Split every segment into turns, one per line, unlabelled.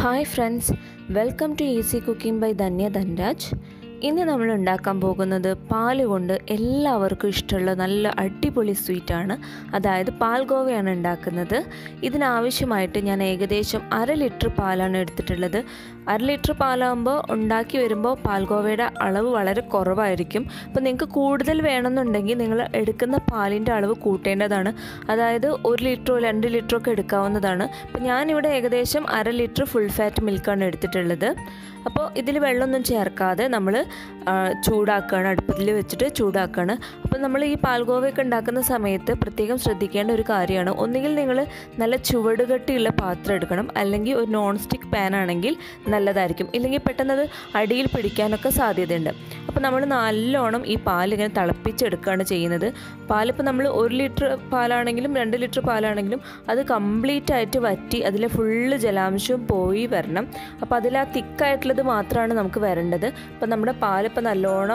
hi friends welcome to easy cooking by Dhanya Dhanraj ഇന്ന് നമ്മൾ ഉണ്ടാക്കാൻ പോകുന്നത് പാല് കൊണ്ട് എല്ലാവർക്കും ഇഷ്ടമുള്ള നല്ല അടിപൊളി സ്വീറ്റാണ് അതായത് പാൽഗോവയാണ് ഉണ്ടാക്കുന്നത് ഇതിനാവശ്യമായിട്ട് ഞാൻ ഏകദേശം അര ലിറ്റർ പാലാണ് എടുത്തിട്ടുള്ളത് അര ലിറ്റർ പാലാകുമ്പോൾ ഉണ്ടാക്കി വരുമ്പോൾ പാൽഗോവയുടെ അളവ് വളരെ കുറവായിരിക്കും അപ്പോൾ നിങ്ങൾക്ക് കൂടുതൽ വേണമെന്നുണ്ടെങ്കിൽ നിങ്ങൾ എടുക്കുന്ന പാലിൻ്റെ അളവ് കൂട്ടേണ്ടതാണ് അതായത് ഒരു ലിറ്ററോ രണ്ട് ലിറ്ററോ ഒക്കെ എടുക്കാവുന്നതാണ് അപ്പോൾ ഞാനിവിടെ ഏകദേശം അര ലിറ്റർ ഫുൾ ഫാറ്റ് മിൽക്കാണ് എടുത്തിട്ടുള്ളത് അപ്പോൾ ഇതിൽ വെള്ളമൊന്നും ചേർക്കാതെ നമ്മൾ ചൂടാക്കുകയാണ് അടുപ്പത്തിൽ വെച്ചിട്ട് ചൂടാക്കുകയാണ് അപ്പോൾ നമ്മൾ ഈ പാൽഗോവയൊക്കെ ഉണ്ടാക്കുന്ന സമയത്ത് പ്രത്യേകം ശ്രദ്ധിക്കേണ്ട ഒരു കാര്യമാണ് ഒന്നുകിൽ നിങ്ങൾ നല്ല ചുവട് കട്ടിയുള്ള പാത്രം എടുക്കണം അല്ലെങ്കിൽ ഒരു നോൺ സ്റ്റിക്ക് പാൻ ആണെങ്കിൽ നല്ലതായിരിക്കും ഇല്ലെങ്കിൽ പെട്ടെന്ന് അത് അടിയിൽ പിടിക്കാനൊക്കെ സാധ്യതയുണ്ട് അപ്പോൾ നമ്മൾ നല്ലോണം ഈ പാൽ ഇങ്ങനെ തിളപ്പിച്ചെടുക്കുകയാണ് ചെയ്യുന്നത് പാലിപ്പോൾ നമ്മൾ ഒരു ലിറ്റർ പാലാണെങ്കിലും രണ്ട് ലിറ്റർ പാലാണെങ്കിലും അത് കംപ്ലീറ്റ് ആയിട്ട് വറ്റി അതിലെ ഫുള്ള് ജലാംശവും പോയി വരണം അപ്പോൾ അതിൽ ആ തിക്കായിട്ടുള്ളത് മാത്രമാണ് നമുക്ക് വരേണ്ടത് അപ്പോൾ നമ്മുടെ പാലിപ്പോൾ നല്ലോണം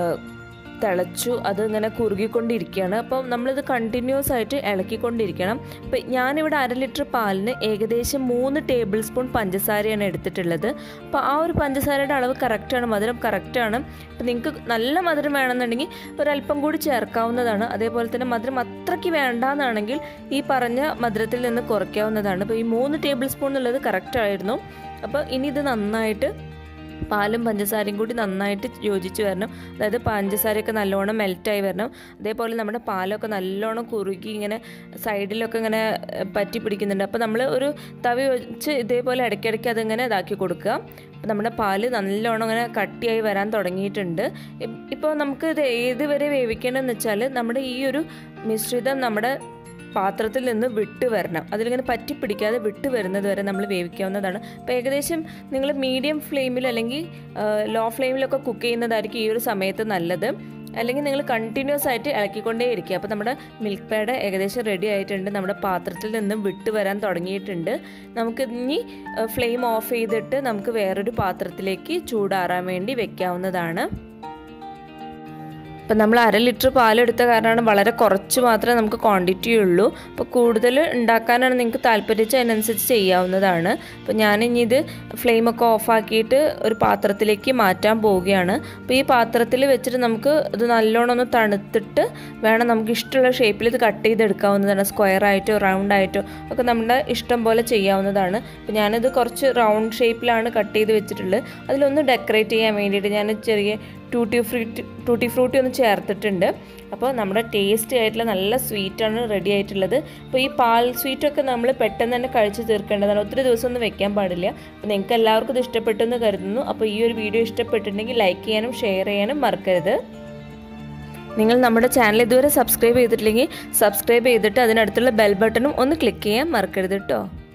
തിളച്ചു അത് ഇങ്ങനെ കുറുകിക്കൊണ്ടിരിക്കുകയാണ് അപ്പം നമ്മളിത് കണ്ടിന്യൂസ് ആയിട്ട് ഇളക്കിക്കൊണ്ടിരിക്കണം അപ്പം ഞാനിവിടെ അര ലിറ്റർ പാലിന് ഏകദേശം മൂന്ന് ടേബിൾ സ്പൂൺ പഞ്ചസാരയാണ് എടുത്തിട്ടുള്ളത് അപ്പോൾ ആ ഒരു പഞ്ചസാരയുടെ അളവ് കറക്റ്റാണ് മധുരം കറക്റ്റാണ് അപ്പം നിങ്ങൾക്ക് നല്ല മധുരം വേണമെന്നുണ്ടെങ്കിൽ ഒരല്പം കൂടി ചേർക്കാവുന്നതാണ് അതേപോലെ തന്നെ മധുരം അത്രയ്ക്ക് വേണ്ടാന്നാണെങ്കിൽ ഈ പറഞ്ഞ മധുരത്തിൽ നിന്ന് കുറയ്ക്കാവുന്നതാണ് അപ്പോൾ ഈ മൂന്ന് ടേബിൾ സ്പൂൺ എന്നുള്ളത് കറക്റ്റായിരുന്നു അപ്പോൾ ഇനി ഇത് നന്നായിട്ട് പാലും പഞ്ചസാരയും കൂടി നന്നായിട്ട് യോജിച്ച് വരണം അതായത് പഞ്ചസാരയൊക്കെ നല്ലോണം മെൽറ്റായി വരണം അതേപോലെ നമ്മുടെ പാലൊക്കെ നല്ലോണം കുറുകി ഇങ്ങനെ സൈഡിലൊക്കെ ഇങ്ങനെ പറ്റി പിടിക്കുന്നുണ്ട് അപ്പോൾ നമ്മൾ ഒരു തവി വെച്ച് ഇതേപോലെ ഇടയ്ക്കിടയ്ക്ക് അതിങ്ങനെ ഇതാക്കി കൊടുക്കുക അപ്പോൾ നമ്മുടെ പാല് നല്ലോണം ഇങ്ങനെ കട്ടിയായി വരാൻ തുടങ്ങിയിട്ടുണ്ട് ഇപ്പോൾ നമുക്ക് ഇത് ഏത് വരെ വേവിക്കണമെന്ന് വെച്ചാൽ നമ്മുടെ ഈ ഒരു മിശ്രിതം നമ്മുടെ പാത്രത്തിൽ നിന്ന് വിട്ട് വരണം അതിലിങ്ങനെ പറ്റി പിടിക്കാതെ വിട്ട് വരുന്നത് വരെ നമ്മൾ വേവിക്കാവുന്നതാണ് അപ്പോൾ ഏകദേശം നിങ്ങൾ മീഡിയം ഫ്ലെയിമിൽ അല്ലെങ്കിൽ ലോ ഫ്ലെയിമിലൊക്കെ കുക്ക് ചെയ്യുന്നതായിരിക്കും ഈ ഒരു സമയത്ത് നല്ലത് അല്ലെങ്കിൽ നിങ്ങൾ കണ്ടിന്യൂസ് ആയിട്ട് ഇളക്കിക്കൊണ്ടേ ഇരിക്കുക അപ്പോൾ നമ്മുടെ മിൽക്ക് പേഡ് ഏകദേശം റെഡി ആയിട്ടുണ്ട് നമ്മുടെ പാത്രത്തിൽ നിന്ന് വിട്ട് വരാൻ തുടങ്ങിയിട്ടുണ്ട് നമുക്ക് ഇനി ഫ്ലെയിം ഓഫ് ചെയ്തിട്ട് നമുക്ക് വേറൊരു പാത്രത്തിലേക്ക് ചൂടാറാൻ വേണ്ടി വെക്കാവുന്നതാണ് ഇപ്പം നമ്മൾ അര ലിറ്റർ പാലെടുത്ത കാരണമാണ് വളരെ കുറച്ച് മാത്രമേ നമുക്ക് ക്വാണ്ടിറ്റി ഉള്ളൂ അപ്പോൾ കൂടുതൽ ഉണ്ടാക്കാനാണ് നിങ്ങൾക്ക് താല്പര്യച്ച് അതിനനുസരിച്ച് ചെയ്യാവുന്നതാണ് അപ്പോൾ ഞാനിനി ഇത് ഫ്ലെയിമൊക്കെ ഓഫാക്കിയിട്ട് ഒരു പാത്രത്തിലേക്ക് മാറ്റാൻ പോവുകയാണ് അപ്പോൾ ഈ പാത്രത്തിൽ വെച്ചിട്ട് നമുക്ക് ഇത് നല്ലോണം ഒന്ന് തണുത്തിട്ട് വേണം നമുക്ക് ഇഷ്ടമുള്ള ഷേപ്പിൽ ഇത് കട്ട് ചെയ്തെടുക്കാവുന്നതാണ് സ്ക്വയർ ആയിട്ടോ റൗണ്ട് ആയിട്ടോ ഒക്കെ നമ്മുടെ ഇഷ്ടം പോലെ ചെയ്യാവുന്നതാണ് അപ്പോൾ ഞാനിത് കുറച്ച് റൗണ്ട് ഷേപ്പിലാണ് കട്ട് ചെയ്ത് വെച്ചിട്ടുള്ളത് അതിലൊന്ന് ഡെക്കറേറ്റ് ചെയ്യാൻ വേണ്ടിയിട്ട് ഞാൻ ചെറിയ ടൂട്ടി ഫ്രൂട്ടി ടൂട്ടി ഫ്രൂട്ടി ഒന്ന് ചേർത്തിട്ടുണ്ട് അപ്പോൾ നമ്മുടെ ടേസ്റ്റി ആയിട്ടുള്ള നല്ല സ്വീറ്റാണ് റെഡി ആയിട്ടുള്ളത് അപ്പോൾ ഈ പാൽ സ്വീറ്റൊക്കെ നമ്മൾ പെട്ടെന്ന് തന്നെ കഴിച്ച് തീർക്കേണ്ടതാണ് ഒത്തിരി ദിവസം ഒന്നും വെക്കാൻ പാടില്ല അപ്പോൾ നിങ്ങൾക്ക് എല്ലാവർക്കും ഇത് ഇഷ്ടപ്പെട്ടു എന്ന് കരുതുന്നു അപ്പോൾ ഈ ഒരു വീഡിയോ ഇഷ്ടപ്പെട്ടിട്ടുണ്ടെങ്കിൽ ലൈക്ക് ചെയ്യാനും ഷെയർ ചെയ്യാനും മറക്കരുത് നിങ്ങൾ നമ്മുടെ ചാനൽ ഇതുവരെ സബ്സ്ക്രൈബ് ചെയ്തിട്ടില്ലെങ്കിൽ സബ്സ്ക്രൈബ് ചെയ്തിട്ട് അതിനടുത്തുള്ള ബെൽ ബട്ടണും ഒന്ന് ക്ലിക്ക് ചെയ്യാൻ മറക്കരുത് കേട്ടോ